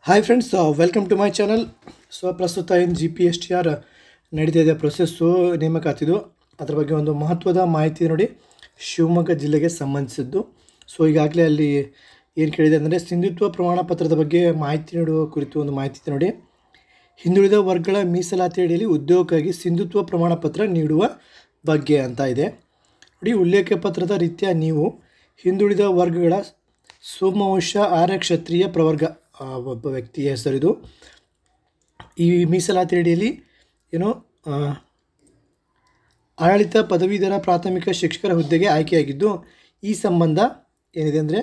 hi friends welcome to my channel so ಪ್ರಸ್ತುತ ಏನು G P S T R ನಡೀತಾ ಇದೆ ಪ್ರೊಸೆಸ್ಸು ನೇಮಕಾತಿದು ಅದ್ರ ಬಗ್ಗೆ ಒಂದು ಮಹತ್ವದ ಮಾಹಿತಿ ನೋಡಿ ಶಿವಮೊಗ್ಗ ಜಿಲ್ಲೆಗೆ ಸಂಬಂಧಿಸಿದ್ದು ಸೊ ಈಗಾಗಲೇ ಅಲ್ಲಿ ಏನು ಕೇಳಿದೆ ಅಂದರೆ ಸಿಂಧುತ್ವ ಪ್ರಮಾಣ ಪತ್ರದ ಬಗ್ಗೆ ಮಾಹಿತಿ ನೀಡುವ ಕುರಿತು ಒಂದು ಮಾಹಿತಿ ಇದೆ ನೋಡಿ ಹಿಂದುಳಿದ ವರ್ಗಗಳ ಮೀಸಲಾತಿ ಅಡಿಯಲ್ಲಿ ಉದ್ಯೋಗಕ್ಕಾಗಿ ಸಿಂಧುತ್ವ ಪ್ರಮಾಣ ಪತ್ರ ನೀಡುವ ಬಗ್ಗೆ ಅಂತ ಇದೆ ನೋಡಿ ಉಲ್ಲೇಖ ಪತ್ರದ ರೀತ್ಯ ನೀವು ಹಿಂದುಳಿದ ವರ್ಗಗಳ ಸೋಮವಂಶ ಆರ್ಯ ಕ್ಷತ್ರಿಯ ಪ್ರವರ್ಗ ಆ, ಒಬ್ಬ ವ್ಯಕ್ತಿಯ ಹೆಸರಿದು ಈ ಮೀಸಲಾತಿ ಅಡಿಯಲ್ಲಿ ಏನು ಆ, ಆಡಳಿತ ಪದವೀಧರ ಪ್ರಾಥಮಿಕ ಶಿಕ್ಷಕರ ಹುದ್ದೆಗೆ ಆಯ್ಕೆಯಾಗಿದ್ದು ಈ ಸಂಬಂಧ ಏನಿದೆ ಅಂದರೆ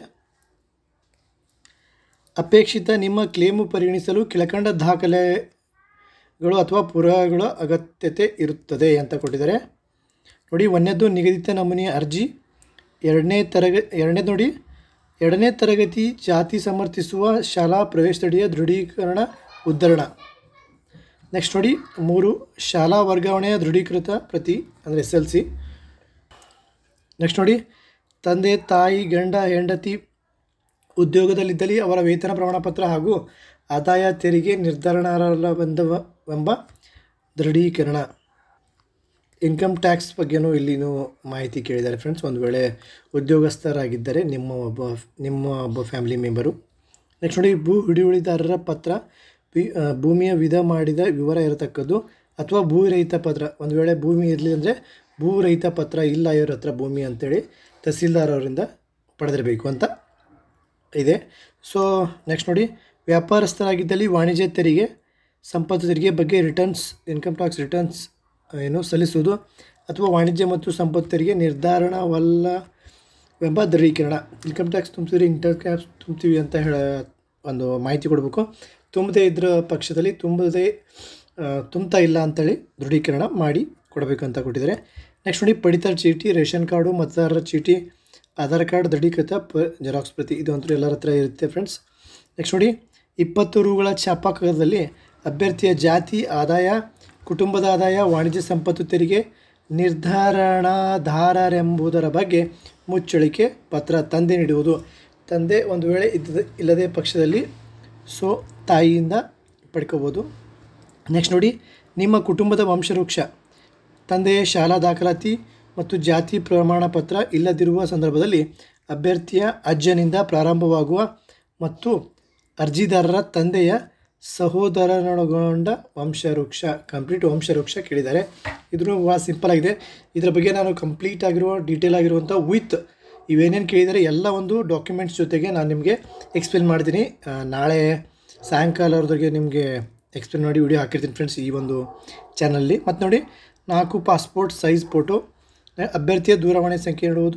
ಅಪೇಕ್ಷಿತ ನಿಮ್ಮ ಕ್ಲೇಮು ಪರಿಗಣಿಸಲು ಕೆಳಕಂಡ ದಾಖಲೆಗಳು ಅಥವಾ ಪುರಾವೆಗಳ ಅಗತ್ಯತೆ ಇರುತ್ತದೆ ಅಂತ ಕೊಟ್ಟಿದ್ದಾರೆ ನೋಡಿ ಒಂದನೇದು ನಿಗದಿತ ನಮೂನೆಯ ಅರ್ಜಿ ಎರಡನೇ ತರಗ ಎರಡನೇದು ನೋಡಿ ಎರಡನೇ ತರಗತಿ ಜಾತಿ ಸಮರ್ಥಿಸುವ ಶಾಲಾ ಪ್ರವೇಶದಡಿಯ ದೃಢೀಕರಣ ಉದ್ಧರಣ ನೆಕ್ಸ್ಟ್ ನೋಡಿ ಮೂರು ಶಾಲಾ ವರ್ಗಾವಣೆಯ ದೃಢೀಕೃತ ಪ್ರತಿ ಅಂದರೆ ಎಸ್ ಎಲ್ ಸಿ ನೆಕ್ಸ್ಟ್ ನೋಡಿ ತಂದೆ ತಾಯಿ ಗಂಡ ಹೆಂಡತಿ ಉದ್ಯೋಗದಲ್ಲಿದ್ದಲ್ಲಿ ಅವರ ವೇತನ ಪ್ರಮಾಣಪತ್ರ ಹಾಗೂ ಆದಾಯ ತೆರಿಗೆ ನಿರ್ಧರಣಾರಲ್ಲವೆಂಬ ದೃಢೀಕರಣ ಇನ್ಕಮ್ ಟ್ಯಾಕ್ಸ್ ಬಗ್ಗೆನೂ ಇಲ್ಲಿನೂ ಮಾಹಿತಿ ಕೇಳಿದ್ದಾರೆ ಫ್ರೆಂಡ್ಸ್ ಒಂದು ವೇಳೆ ಉದ್ಯೋಗಸ್ಥರಾಗಿದ್ದರೆ ನಿಮ್ಮ ಒಬ್ಬ ನಿಮ್ಮ ಒಬ್ಬ ಫ್ಯಾಮಿಲಿ ಮೆಂಬರು ನೆಕ್ಸ್ಟ್ ನೋಡಿ ಭೂ ಹಿಡಿಯುಳಿದಾರರ ಪತ್ರ ವಿ- ಆ, ಭೂಮಿಯ ವಿಧ ಮಾಡಿದ ವಿವರ ಇರತಕ್ಕದ್ದು ಅಥವಾ ಭೂ ರಹಿತ ಪತ್ರ ಒಂದು ವೇಳೆ ಭೂಮಿ ಇರಲಿ ಅಂದರೆ ಭೂ ರಹಿತ ಪತ್ರ ಇಲ್ಲ ಇವ್ರ ಹತ್ರ ಭೂಮಿ ಅಂತೇಳಿ ತಹಸೀಲ್ದಾರ್ ಅವರಿಂದ ಪಡೆದಿರಬೇಕು ಅಂತ ಇದೆ ಸೊ ನೆಕ್ಸ್ಟ್ ನೋಡಿ ವ್ಯಾಪಾರಸ್ಥರಾಗಿದ್ದಲ್ಲಿ ವಾಣಿಜ್ಯ ತೆರಿಗೆ ಸಂಪತ್ತು ತೆರಿಗೆ ಬಗ್ಗೆ ರಿಟರ್ನ್ಸ್ ಇನ್ಕಮ್ ಟ್ಯಾಕ್ಸ್ ರಿಟರ್ನ್ಸ್ ಏನು ಸಲ್ಲಿಸುವುದು ಅಥವಾ ವಾಣಿಜ್ಯ ಮತ್ತು ಸಂಪತ್ತು ತೆರಿಗೆ ನಿರ್ಧಾರಣವಲ್ಲವೆಂಬ ದೃಢೀಕರಣ ಇನ್ಕಮ್ ಟ್ಯಾಕ್ಸ್ ತುಂಬ್ತೀವಿ ಇನ್ಕಮ್ ಟ್ಯಾಕ್ಸ್ ತುಂಬ್ತೀವಿ ಅಂತ ಹೇಳ ಒಂದು ಮಾಹಿತಿ ಕೊಡಬೇಕು ತುಂಬದೇ ಇದ್ರ ಪಕ್ಷದಲ್ಲಿ ತುಂಬದೇ ಆ, ತುಂಬ್ತಾ ಇಲ್ಲ ಅಂತೇಳಿ ದೃಢೀಕರಣ ಮಾಡಿ ಕೊಡಬೇಕು ಅಂತ ಕೊಟ್ಟಿದ್ದಾರೆ ನೆಕ್ಸ್ಟ್ ನೋಡಿ ಪಡಿತರ ಚೀಟಿ ರೇಷನ್ ಕಾರ್ಡು ಮತದಾರರ ಚೀಟಿ ಆಧಾರ್ ಕಾರ್ಡ್ ದೃಢೀಕೃತ ಪ ಜೆರಾಕ್ಸ್ ಪ್ರತಿ ಇದು ಅಂತೂ ಎಲ್ಲರ ಹತ್ರ ಇರುತ್ತೆ ಫ್ರೆಂಡ್ಸ್ ನೆಕ್ಸ್ಟ್ ನೋಡಿ ಇಪ್ಪತ್ತು ರೂಗಳ ಛಾಪಾಕದಲ್ಲಿ ಅಭ್ಯರ್ಥಿಯ ಜಾತಿ ಆದಾಯ ಕುಟುಂಬದ ಆದಾಯ ವಾಣಿಜ್ಯ ಸಂಪತ್ತು ತೆರಿಗೆ ನಿರ್ಧಾರಣಾಧಾರರೆಂಬುದರ ಬಗ್ಗೆ ಮುಚ್ಚಳಿಕೆ ಪತ್ರ ತಂದೆ ನೀಡುವುದು ತಂದೆ ಒಂದು ವೇಳೆ ಇದ್ದ ಇಲ್ಲದೇ ಪಕ್ಷದಲ್ಲಿ ಸೊ ತಾಯಿಯಿಂದ ಪಡ್ಕೋಬೋದು ನೆಕ್ಸ್ಟ್ ನೋಡಿ ನಿಮ್ಮ ಕುಟುಂಬದ ವಂಶವೃಕ್ಷ ತಂದೆಯ ಶಾಲಾ ದಾಖಲಾತಿ ಮತ್ತು ಜಾತಿ ಪ್ರಮಾಣ ಪತ್ರ ಇಲ್ಲದಿರುವ ಸಂದರ್ಭದಲ್ಲಿ ಅಭ್ಯರ್ಥಿಯ ಅಜ್ಜನಿಂದ ಪ್ರಾರಂಭವಾಗುವ ಮತ್ತು ಅರ್ಜಿದಾರರ ತಂದೆಯ ಸಹೋದರನೊಳಗೊಂಡ ವಂಶವೃಕ್ಷ ಕಂಪ್ಲೀಟ್ ವಂಶವೃಕ್ಷ ಕೇಳಿದ್ದಾರೆ ಇದು ಭಾಳ ಸಿಂಪಲ್ ಆಗಿದೆ ಇದರ ಬಗ್ಗೆ ನಾನು ಕಂಪ್ಲೀಟ್ ಆಗಿರುವ ಡೀಟೇಲ್ ಆಗಿರುವಂಥ ವಿತ್ ಇವೇನೇನು ಕೇಳಿದರೆ ಎಲ್ಲ ಒಂದು ಡಾಕ್ಯುಮೆಂಟ್ಸ್ ಜೊತೆಗೆ ನಾನು ನಿಮಗೆ ಎಕ್ಸ್ಪ್ಲೇನ್ ಮಾಡ್ತೀನಿ ಆ, ನಾಳೆ ಸಾಯಂಕಾಲವರೆಗೆ ನಿಮಗೆ ಎಕ್ಸ್ಪ್ಲೇನ್ ಮಾಡಿ ವಿಡಿಯೋ ಹಾಕಿರ್ತೀನಿ ಫ್ರೆಂಡ್ಸ್ ಈ ಒಂದು ಚಾನಲ್ಲಿ ಮತ್ತು ನೋಡಿ ನಾಲ್ಕು ಪಾಸ್ಪೋರ್ಟ್ ಸೈಜ್ ಫೋಟೋ ಅಭ್ಯರ್ಥಿಯ ದೂರವಾಣಿ ಸಂಖ್ಯೆ ಇಡುವುದು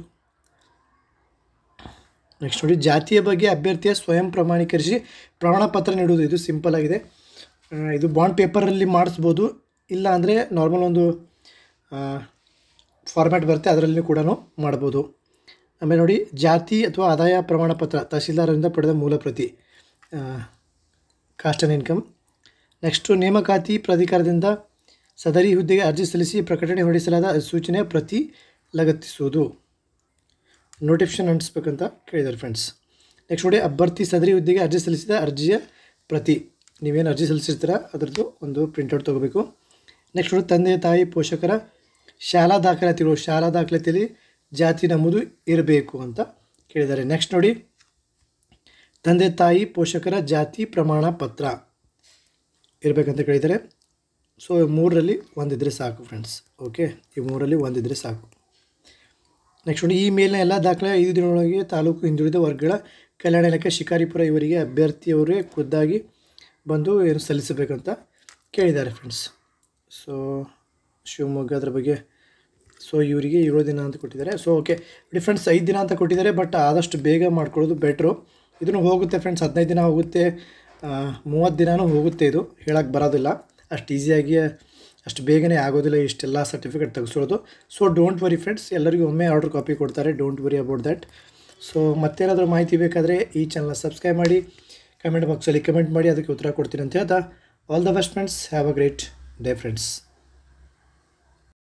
ನೆಕ್ಸ್ಟ್ ನೋಡಿ ಜಾತಿಯ ಬಗ್ಗೆ ಅಭ್ಯರ್ಥಿಯ ಸ್ವಯಂ ಪ್ರಮಾಣೀಕರಿಸಿ ಪ್ರಮಾಣ ಪತ್ರ ನೀಡುವುದು ಇದು ಸಿಂಪಲ್ ಆಗಿದೆ ಆ, ಇದು ಬಾಂಡ್ ಪೇಪರಲ್ಲಿ ಮಾಡಿಸ್ಬೋದು ಇಲ್ಲ ಅಂದರೆ ನಾರ್ಮಲ್ ಒಂದು ಫಾರ್ಮ್ಯಾಟ್ ಬರುತ್ತೆ ಅದರಲ್ಲಿ ಕೂಡ ಮಾಡ್ಬೋದು ಆಮೇಲೆ ನೋಡಿ ಜಾತಿ ಅಥವಾ ಆದಾಯ ಪ್ರಮಾಣ ಪತ್ರ ತಹಸೀಲ್ದಾರರಿಂದ ಪಡೆದ ಮೂಲ ಪ್ರತಿ ಕಾಸ್ಟ್ ಆ್ಯಂಡ್ ಇನ್ಕಮ್ ನೆಕ್ಸ್ಟು ನೇಮಕಾತಿ ಪ್ರಾಧಿಕಾರದಿಂದ ಸದರಿ ಹುದ್ದೆಗೆ ಅರ್ಜಿ ಸಲ್ಲಿಸಿ ಪ್ರಕಟಣೆ ಹೊರಡಿಸಲಾದ ಸೂಚನೆಯ ಪ್ರತಿ ಲಗತ್ತಿಸುವುದು ನೋಟಿಫಿಕೇಶನ್ ಅಂಟಿಸ್ಬೇಕಂತ ಕೇಳಿದ್ದಾರೆ ಫ್ರೆಂಡ್ಸ್ ನೆಕ್ಸ್ಟ್ ನೋಡಿ ಅಭ್ಯರ್ಥಿ ಸದರಿ ಹುದ್ದೆಗೆ ಅರ್ಜಿ ಸಲ್ಲಿಸಿದ ಅರ್ಜಿಯ ಪ್ರತಿ ನೀವೇನು ಅರ್ಜಿ ಸಲ್ಲಿಸಿರ್ತೀರ ಅದರದ್ದು ಒಂದು ಪ್ರಿಂಟೌಟ್ ತೊಗೋಬೇಕು ನೆಕ್ಸ್ಟ್ ನೋಡಿ ತಂದೆ ತಾಯಿ ಪೋಷಕರ ಶಾಲಾ ದಾಖಲಾತಿಗಳು ಶಾಲಾ ದಾಖಲಾತಿಯಲ್ಲಿ ಜಾತಿ ನಮೂದು ಇರಬೇಕು ಅಂತ ಕೇಳಿದ್ದಾರೆ ನೆಕ್ಸ್ಟ್ ನೋಡಿ ತಂದೆ ತಾಯಿ ಪೋಷಕರ ಜಾತಿ ಪ್ರಮಾಣ ಪತ್ರ ಇರಬೇಕಂತ ಕೇಳಿದ್ದಾರೆ ಸೊ ಮೂರರಲ್ಲಿ ಒಂದಿದ್ರೆ ಸಾಕು ಫ್ರೆಂಡ್ಸ್ ಓಕೆ ಈ ಮೂರಲ್ಲಿ ಒಂದಿದ್ರೆ ಸಾಕು ನೆಕ್ಸ್ಟ್ ನೋಡಿ ಈ ಮೇಲಿನ ಎಲ್ಲ ದಾಖಲೆ ಐದು ದಿನದೊಳಗೆ ತಾಲೂಕು ಹಿಂದುಳಿದ ವರ್ಗಗಳ ಕಲ್ಯಾಣ ಇಲಾಖೆ ಶಿಕಾರಿಪುರ ಇವರಿಗೆ ಅಭ್ಯರ್ಥಿಯವರೇ ಖುದ್ದಾಗಿ ಬಂದು ಏನು ಸಲ್ಲಿಸಬೇಕಂತ ಕೇಳಿದ್ದಾರೆ ಫ್ರೆಂಡ್ಸ್ ಸೊ ಶಿವಮೊಗ್ಗ ಅದ್ರ ಬಗ್ಗೆ ಸೊ ಇವರಿಗೆ ಏಳು ದಿನ ಅಂತ ಕೊಟ್ಟಿದ್ದಾರೆ ಸೊ ಓಕೆ ಫ್ರೆಂಡ್ಸ್ ಐದು ದಿನ ಅಂತ ಕೊಟ್ಟಿದ್ದಾರೆ ಬಟ್ ಆದಷ್ಟು ಬೇಗ ಮಾಡ್ಕೊಳ್ಳೋದು ಬೆಟ್ರು ಇದನ್ನು ಹೋಗುತ್ತೆ ಫ್ರೆಂಡ್ಸ್ ಹದಿನೈದು ದಿನ ಹೋಗುತ್ತೆ ಮೂವತ್ತು ದಿನವೂ ಹೋಗುತ್ತೆ ಇದು ಹೇಳಕ್ಕೆ ಬರೋದಿಲ್ಲ ಅಷ್ಟು ಈಸಿಯಾಗಿ ಅಷ್ಟು ಬೇಗನೆ ಆಗೋದಿಲ್ಲ ಇಷ್ಟೆಲ್ಲ ಸರ್ಟಿಫಿಕೇಟ್ ತೆಗೆಸೋದು ಸೊ ಡೋಂಟ್ ವರಿ ಫ್ರೆಂಡ್ಸ್ ಎಲ್ಲರಿಗೂ ಒಮ್ಮೆ ಆರ್ಡರ್ ಕಾಪಿ ಕೊಡ್ತಾರೆ don't worry about that so ಮತ್ತೇನಾದರೂ ಮಾಹಿತಿ ಬೇಕಾದರೆ ಈ ಚಾನಲ್ನ ಸಬ್ಸ್ಕ್ರೈಬ್ ಮಾಡಿ ಕಮೆಂಟ್ ಬಾಕ್ಸಲ್ಲಿ ಕಮೆಂಟ್ ಮಾಡಿ ಅದಕ್ಕೆ ಉತ್ತರ ಕೊಡ್ತೀನಿ ಅಂತ ಹೇಳ್ತಾ all the best friends have a great day friends